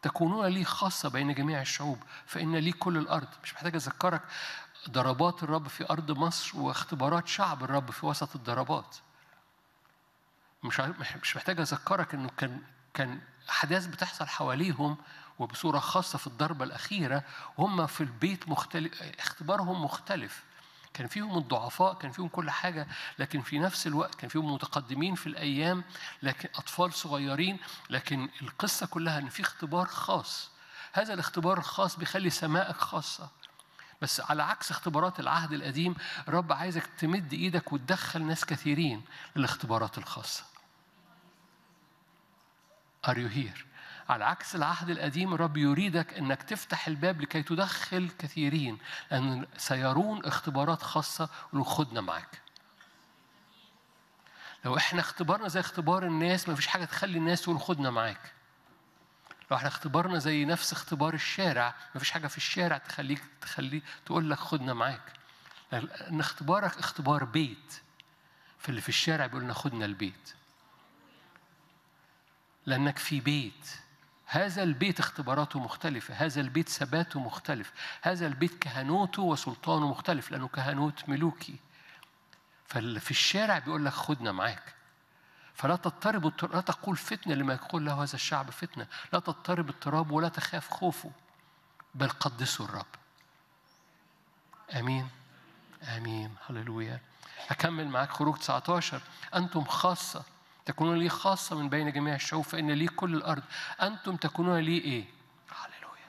تكونون لي خاصة بين جميع الشعوب فإن لي كل الأرض مش محتاج أذكرك ضربات الرب في أرض مصر واختبارات شعب الرب في وسط الضربات مش مش محتاج أذكرك إنه كان كان أحداث بتحصل حواليهم وبصورة خاصة في الضربة الأخيرة وهم في البيت مختلف اختبارهم مختلف كان فيهم الضعفاء كان فيهم كل حاجة لكن في نفس الوقت كان فيهم متقدمين في الأيام لكن أطفال صغيرين لكن القصة كلها إن في اختبار خاص هذا الاختبار الخاص بيخلي سمائك خاصة بس على عكس اختبارات العهد القديم الرب عايزك تمد ايدك وتدخل ناس كثيرين للاختبارات الخاصة Are you here؟ على عكس العهد القديم الرب يريدك انك تفتح الباب لكي تدخل كثيرين لان سيرون اختبارات خاصه ولو خدنا معاك لو احنا اختبارنا زي اختبار الناس ما فيش حاجه تخلي الناس تقول خدنا معاك لو احنا اختبارنا زي نفس اختبار الشارع ما فيش حاجه في الشارع تخليك تخلي تقول لك خدنا معاك لان اختبارك اختبار بيت فاللي في الشارع بيقول لنا خدنا البيت لانك في بيت هذا البيت اختباراته مختلفة هذا البيت ثباته مختلف هذا البيت كهنوته وسلطانه مختلف لأنه كهنوت ملوكي فاللي في الشارع بيقول لك خدنا معاك فلا تضطرب لا تقول فتنة لما يقول له هذا الشعب فتنة لا تضطرب اضطراب ولا تخاف خوفه بل قدسوا الرب آمين آمين هللويا أكمل معاك خروج 19 أنتم خاصة تكونون لي خاصة من بين جميع الشعوب فإن لي كل الأرض أنتم تكونون لي إيه؟ هللويا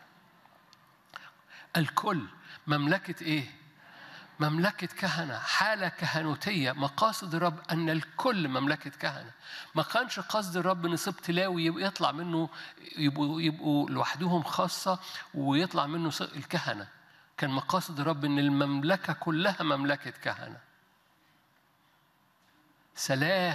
الكل مملكة إيه؟ مملكة كهنة حالة كهنوتية مقاصد الرب أن الكل مملكة كهنة ما كانش قصد الرب أن سبط لاوي يطلع منه يبقوا, يبقوا لوحدهم خاصة ويطلع منه الكهنة كان مقاصد الرب أن المملكة كلها مملكة كهنة سلاه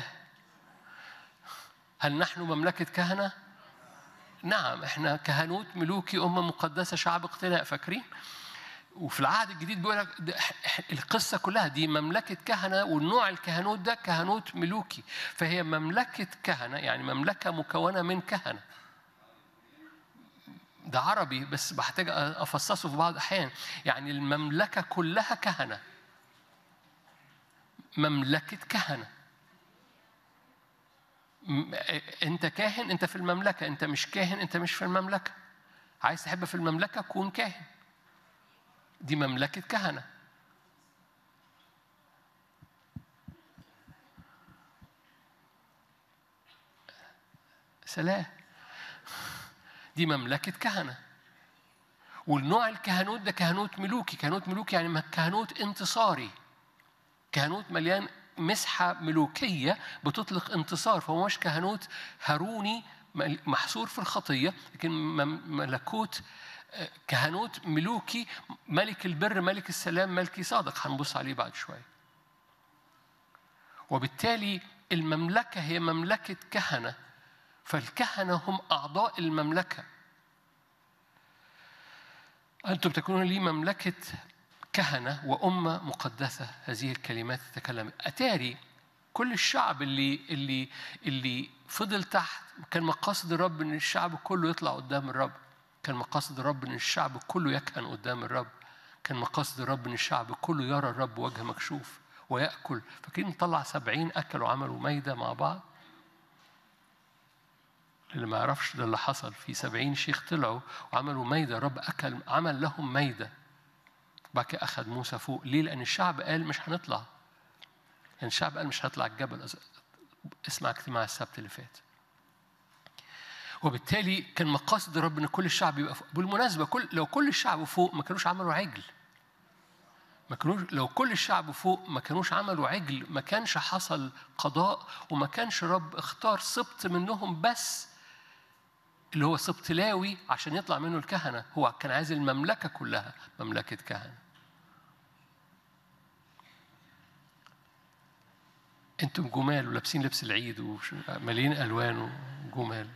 هل نحن مملكة كهنة؟ نعم احنا كهنوت ملوكي أمة مقدسة شعب اقتناء فاكرين؟ وفي العهد الجديد بيقول لك القصة كلها دي مملكة كهنة والنوع الكهنوت ده كهنوت ملوكي فهي مملكة كهنة يعني مملكة مكونة من كهنة ده عربي بس بحتاج أفصصه في بعض الأحيان يعني المملكة كلها كهنة مملكة كهنة انت كاهن انت في المملكه انت مش كاهن انت مش في المملكه عايز تحب في المملكه كون كاهن دي مملكه كهنه سلام دي مملكه كهنه والنوع الكهنوت ده كهنوت ملوكي كهنوت ملوكي يعني كهنوت انتصاري كهنوت مليان مسحة ملوكية بتطلق انتصار فهو مش كهنوت هاروني محصور في الخطية لكن ملكوت كهنوت ملوكي ملك البر ملك السلام ملكي صادق هنبص عليه بعد شوية وبالتالي المملكة هي مملكة كهنة فالكهنة هم أعضاء المملكة أنتم تكونون لي مملكة كهنة وأمة مقدسة هذه الكلمات تتكلم أتاري كل الشعب اللي اللي اللي فضل تحت كان مقاصد الرب ان الشعب كله يطلع قدام الرب كان مقاصد الرب ان الشعب كله يكهن قدام الرب كان مقاصد الرب ان الشعب كله يرى الرب وجه مكشوف ويأكل فاكرين طلع سبعين أكلوا عملوا ميدة مع بعض اللي ما يعرفش ده اللي حصل في سبعين شيخ طلعوا وعملوا ميدة الرب أكل عمل لهم ميدة بعد كده أخذ موسى فوق ليه؟ لأن الشعب قال مش هنطلع لأن الشعب قال مش هطلع الجبل اسمع اجتماع السبت اللي فات وبالتالي كان مقاصد الرب ان كل الشعب يبقى فوق بالمناسبه كل لو كل الشعب فوق ما كانوش عملوا عجل ما كانوش لو كل الشعب فوق ما كانوش عملوا عجل ما كانش حصل قضاء وما كانش الرب اختار سبط منهم بس اللي هو سبط لاوي عشان يطلع منه الكهنه هو كان عايز المملكه كلها مملكه كهنه انتم جمال ولابسين لبس العيد ومالين الوان وجمال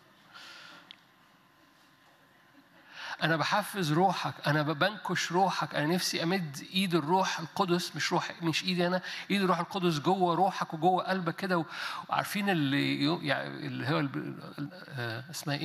أنا بحفز روحك أنا بنكش روحك أنا نفسي أمد إيد الروح القدس مش روح مش إيدي أنا إيد الروح القدس جوه روحك وجوه قلبك كده وعارفين اللي يعني اللي هو اسمها